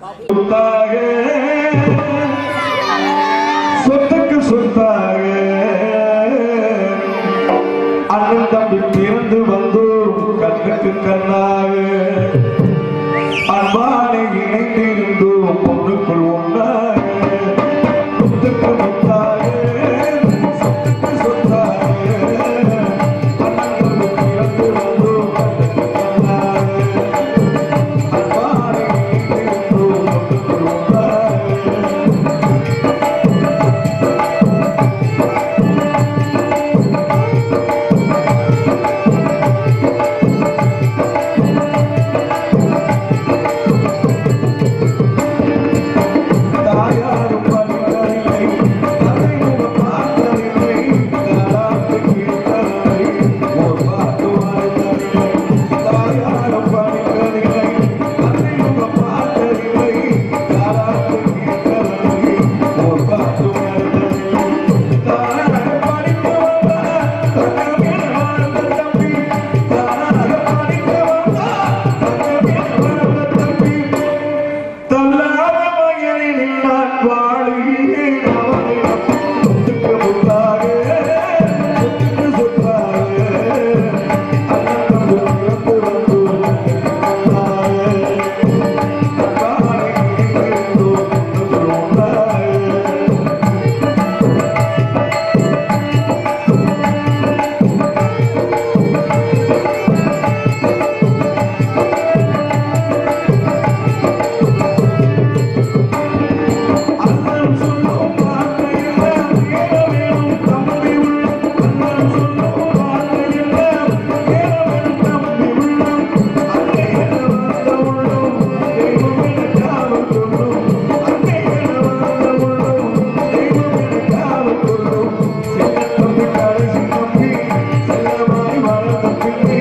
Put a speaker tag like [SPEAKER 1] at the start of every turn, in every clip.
[SPEAKER 1] சொத்தாக சொத்துக்கு சொத்தாக அண்ணன் தம்பி பிறந்து வந்தோரும் கண்ணுக்கு கண்ணாக அன்பானை இணைந்திருந்தோம் பொண்ணுக்குள் ஒன்றாக சொத்துக்கு சொத்தாக சொத்துக்கு சொத்தாக அண்ணன் தம்பி பிறந்து வந்தோம் கண்ணுக்கு கண்ணாக அன்பானை இணைந்திருந்தோம் பொண்ணுக்குள் ஒன்றாக தாயாரும் பணித்தரில்லை தந்தையும் பார்த்தரில்லை தாராட்டு கேட்டரில்லை ஓர் பாட்டு வாழ்த்தரில்லை தாயாரும் பணித்தரில்லை தந்தையும் பார்த்தரில்லை தாராட்டு கேட்டரில்லை ஓர் பாட்டு வாழ்த்தரில்லை தாராக படித்து வந்த தங்கமே வாழ்ந்த தம்பி தாராக படித்து வந்த தங்கமே வாழ்ந்த தம்பி தள்ளாத மகனில் நான் வாழுகிறேன் அவனிடம் சொத்துக்கு முத்தாக, சொத்துக்கு சொத்தாக, அண்ணன் தம்பி பிறந்து வந்து சொத்தாக, அன்பானை இணைந்திருந்தோம் ஒன்றுக்குள் ஒன்றாக. அண்ணன் சொல்லும் வார்த்தையெல்லாம் ஏற வேணும் தம்பி உள்ளம் அண்ணன் சொல்லும் வார்த்தையெல்லாம் ஏற வேணும் தம்பி உள்ளம் அங்கே என்ன வந்த உள்ளம் தெய்வம் என காவல் கொள்ளும் அங்கே என்ன வந்த உள்ளம் தெய்வம் என காவல் கொள்ளும் சின்ன தம்பி கடைசி தம்பி செல்லமாய் வளர்ந்த பிள்ளை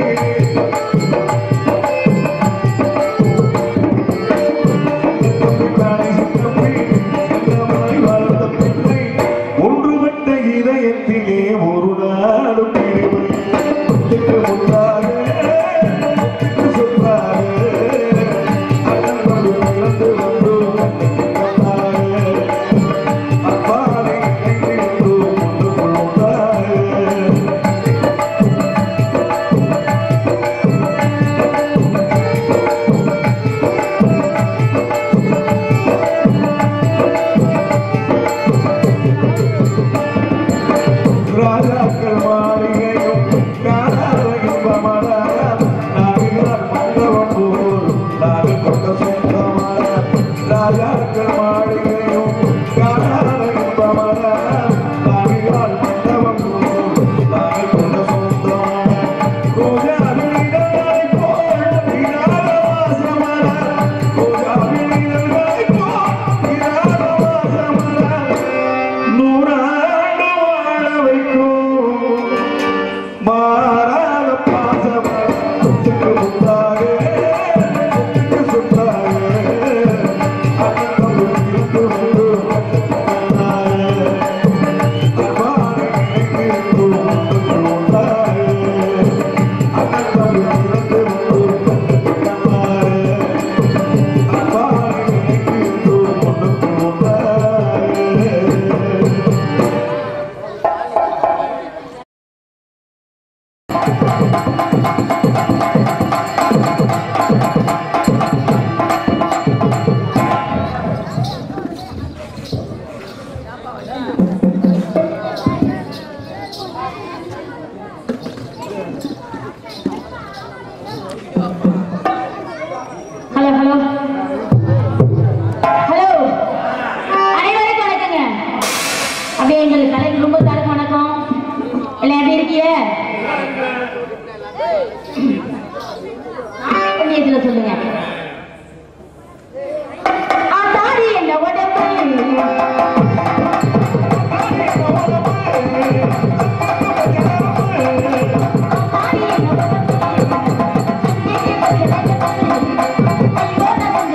[SPEAKER 1] ஒன்றுபட்ட இதயத்திலே ஒரு நாளும் பிரிவு சொத்துக்கு முன்னாக சொத்துக்கு சொத்தாக அண்ணன் தம்பி பிறந்து வந்தோம் கண்ணாக அன்பானை இணைந்திருந்தோம் ஒன்றுக்குள் ஒன்றாக ராஜாக்கள் மாளிகையும் காணாத இன்பமலர் நாடுகிறார் மண்டபம் போல் நாடு கொண்ட சொந்தமலர் ராஜாக்கள் மாளிகையும் காணாத இன்பமலர் நாடுகிறார் மண்டபம் போல் நாடு கொண்ட சொந்தமலர் ரோஜா விழிதழை போல் இராத வாசமலர் ரோஜா விழிதழை போல் இராத வாசமலர் நூறாண்டு வாழ வைக்கும் மாறாத பாசம் சொத்துக்கு முத்தாக சொத்துக்கு சொத்தாக அண்ணன் தம்பி இருந்து வந்து கண்ணாக அன்பானை இணைந்திருந்தோம் ஒன்றுக்குள் ஒன்றாக அண்ணன் தம்பி இருந்து வந்து கண்ணாக அன்பானை இணைந்திருந்தோம் ஒன்றுக்குள் ஒன்றாக
[SPEAKER 2] ஹலோ ஹலோ ஹலோ அனைவருக்கும் வணக்கங்க அப்படியே எங்கள் கலை குடும்பத்தாருக்கு வணக்கம் எல்லாம் எப்படி இருக்கீங்க புண்ணியத்துல சொல்லுங்க ஆத்தாடி என்ன உடம்பு ஆத்தாடி என்ன உடம்பு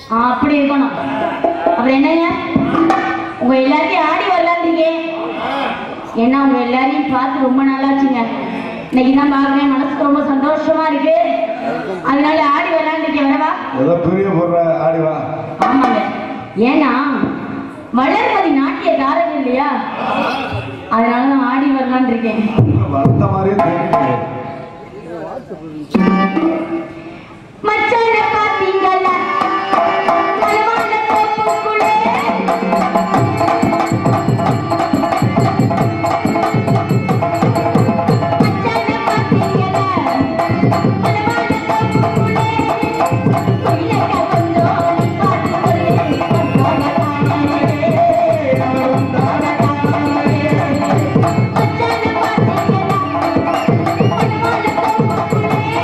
[SPEAKER 2] ஆ, அப்படி இருக்கணும் அப்புறம் என்னங்க உங்க எல்லாத்தையும் ஆடி வரலான்றீங்க ஏன்னா உங்க எல்லாரையும் பார்த்து ரொம்ப நல்லாச்சுங்க இன்னைக்கு தான் பார்க்குறேன் மனசுக்கு ரொம்ப சந்தோஷமா இருக்கு அதனால ஆடி வரலான்றீங்க வரவா
[SPEAKER 1] ஏதோ பெரிய போடுற ஆடி வா
[SPEAKER 2] ஆமாங்க ஏன்னா வளர்மதி நாட்டியக்காரங்க இல்லையா அதனால நான் ஆடி வரலான்னு இருக்கேன்
[SPEAKER 1] வந்த மாதிரியே தெரியுது
[SPEAKER 2] மச்சான பாத்தீங்களா மலவான தோப்புக்குள்ளே மச்சான பாத்தீங்களா மலவான தோப்புக்குள்ளே குயிலக்க கொஞ்சோடி பாட்டு சொல்லி கொண்டோட தானே கொண்டோட தானே மச்சான பாத்தீங்களா மலவான தோப்புக்குள்ளே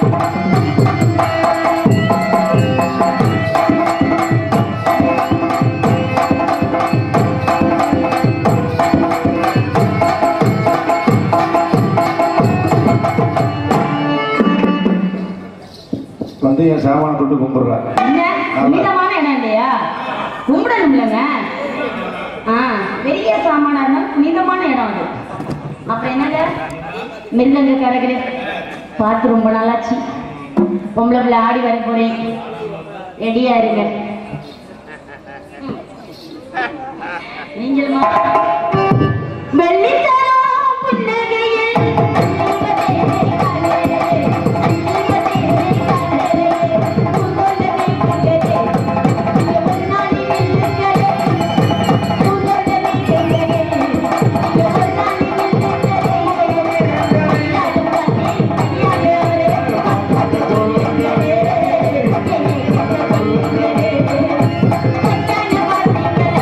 [SPEAKER 1] வந்து என் சாமான தொட்டு கும்பிடுறேன்
[SPEAKER 2] என்ன புனிதமான இடம் இல்லையா கும்பிடணும் இல்லைங்க ஆ பெரிய சாமானா இருந்தாலும் புனிதமான இடம் அது அப்புறம் என்னங்க மிருதங்க கரகரே பார்த்து ரொம்ப நாளாச்சு பொம்பளை பிள்ளை ஆடி வர போறேன் ரெடியா இருங்க ம். நீங்களுமா வெள்ளித்தரம் புன்னகையில் அள்ளுவதே கண்ணே, அள்ளுவதே கண்ணே, பூங்கோலமே கண்ணே, பொன்னாடி மில்லுகளே, பூங்கோலமே கண்ணே, பொன்னாடி மில்லுகளே, எல்லாரும் கண்ணே, கண்ணியாலே, கண்ணாடி சொல்லுங்களே, என்னை கண்ட சொல்லுங்களே, கண்ணாடி பார்த்தீங்களா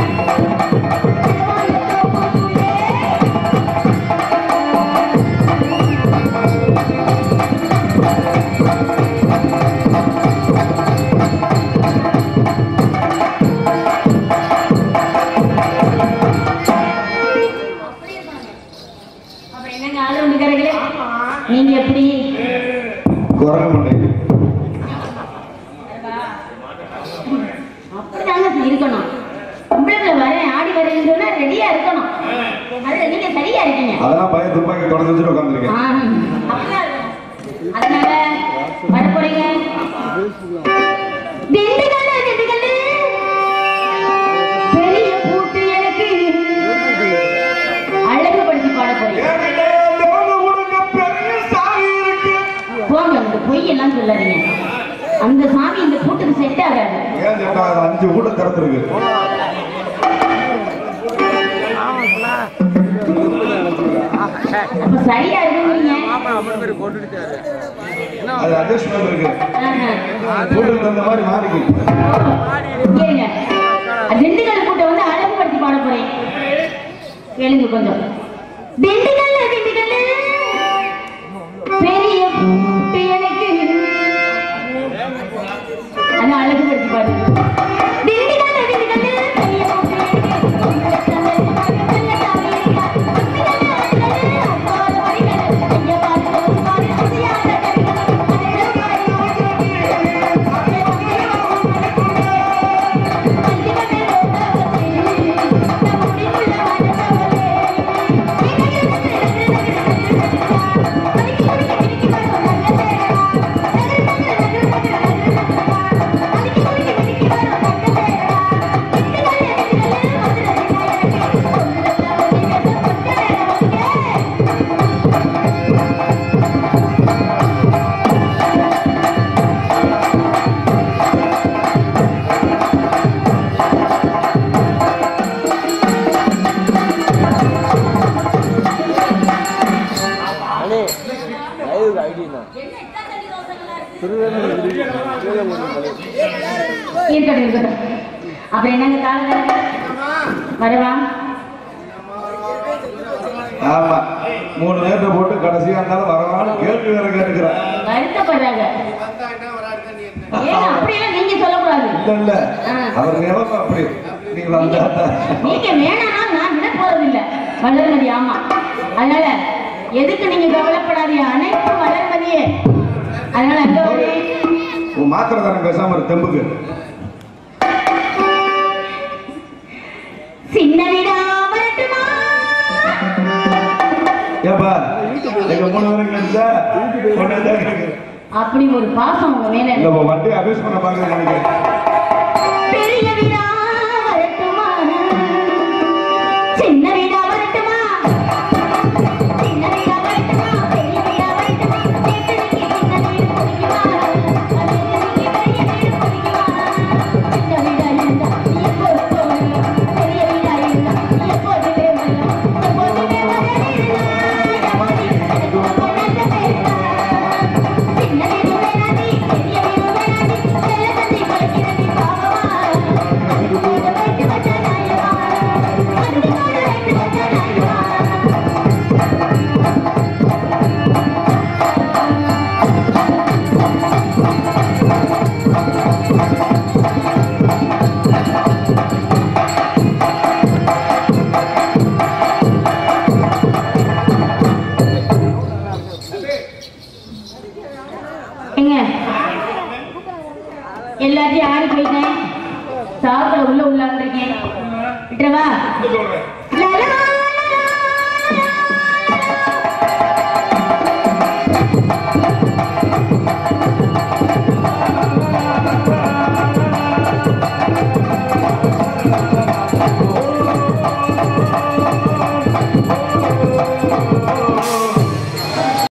[SPEAKER 2] அப்புறம் என்னங்க ஆளு வந்துக்காரங்களே நீங்க எப்படி
[SPEAKER 1] குரங்க மாட்டேங்குது
[SPEAKER 2] அப்படிதாங்க இருக்கணும் பொம்பளை வரேன் ஆடி வரேன்னு சொன்னா ரெடியா இருக்கணும் அதுல நீங்க சரியா இருக்கீங்க
[SPEAKER 1] அதெல்லாம் பையன் துப்பாக்கி தொடர்ந்து வச்சுட்டு உட்காந்துருக்கேன்
[SPEAKER 2] ஆ, அப்படிதான் இருக்கணும். அதனால வர போறீங்க திண்டுக்கல்லு, திண்டுக்கல்லு. பெரிய பூட்டு எனக்கு அழகுபடுத்தி பாட போறீங்க போங்க இந்த பொய் எல்லாம் சொல்லாதீங்க அந்த சாமி இந்த பூட்டுக்கு செட் ஆகாது
[SPEAKER 1] ஏன் கேட்டா அது அஞ்சு வீட்டை திறந்துருக்கு
[SPEAKER 2] அப்ப சரியா இருக்கீங்க
[SPEAKER 1] அது அட்ஜஸ்ட்மெண்ட் இருக்கு வீட்டுக்கு தகுந்த மாதிரி மாறிக்கும்
[SPEAKER 2] ஏங்க திண்டுக்கல் பூட்டை வந்து அழகுபடுத்தி பாட போறேன் கேளுங்க கொஞ்சம் திண்டுக்கல்ல திண்டுக்கல்லு பெரிய பூட்டு எனக்கு அது அழகுபடுத்தி பாடு திண்டுக்கல்ல திண்டுக்கல்லு பெரிய பூட்டு எனக்கு
[SPEAKER 3] அண்ணே லைவ் ஐடினா
[SPEAKER 2] இருக்கட்டும் இருக்கட்டும் அப்புறம் என்னங்க காலம் வரவா
[SPEAKER 1] ஆமா மூணு நேரத்தை போட்டு கடைசியா இருந்தாலும் வரவான்னு கேள்வி வேற கேட்டுக்கிறேன்
[SPEAKER 2] வருத்தப்படுறாங்க ஏங்க அப்படியெல்லாம் நீங்க சொல்லக்கூடாது
[SPEAKER 1] இல்ல இல்ல
[SPEAKER 2] ஆ.
[SPEAKER 1] அவர் நிலைமை அப்படி நீ வந்தா
[SPEAKER 2] நீங்க வேணாம்னா நான் விட போறது இல்ல வளர்மதி ஆமா அதனால எதுக்கு நீங்க கவலைப்படாதீங்க அனைத்து வளர்மதியே அதனால அங்க ஒரு
[SPEAKER 1] உன் மாத்திரை தானே பேசாம ஒரு தெம்புக்கு ஏப்பா எங்க மூணு பேரும் கிடைச்சா ஒன்னதான் கேட்கிறேன்
[SPEAKER 2] அப்படி ஒரு பாசம் உங்க மேல இருக்கு.
[SPEAKER 1] இல்ல வண்டி அபியூஸ் பண்ண பாக்குறேன் நினைக்கிறேன்
[SPEAKER 2] பெரிய வீடா வரட்டுமா சின்ன வீடா வரட்டுமா சின்ன வீடா வரட்டுமா பெரிய வீடா வரட்டுமா எத்தனைக்கு சின்ன வீடு பிடிக்குமா அது எத்தனைக்கு பெரிய வீடு பிடிக்குமா சின்ன வீடா இருந்தா நீ எப்போது போகணும் பெரிய வீடா இருந்தா நீ எப்போதுமே வரணும் எப்போதுமே வரணும் எனக்கு பொண்ணாக பேசலாம் சின்ன வீடு வேணாடி பெரிய வீடு வேணாடி செல்ல தந்தி படிக்கிறது பாவமா அதுக்கு வைத்து வச்ச நாயமா அதுக்கு வைத்து வச்ச நாயமா எங்க எல்லாத்தையும் ஆடி போயிட்டேன் சாப்பிட உள்ள உள்ள வந்திருக்கேன் விட்டுறவா
[SPEAKER 1] சொல்றேன்
[SPEAKER 2] லா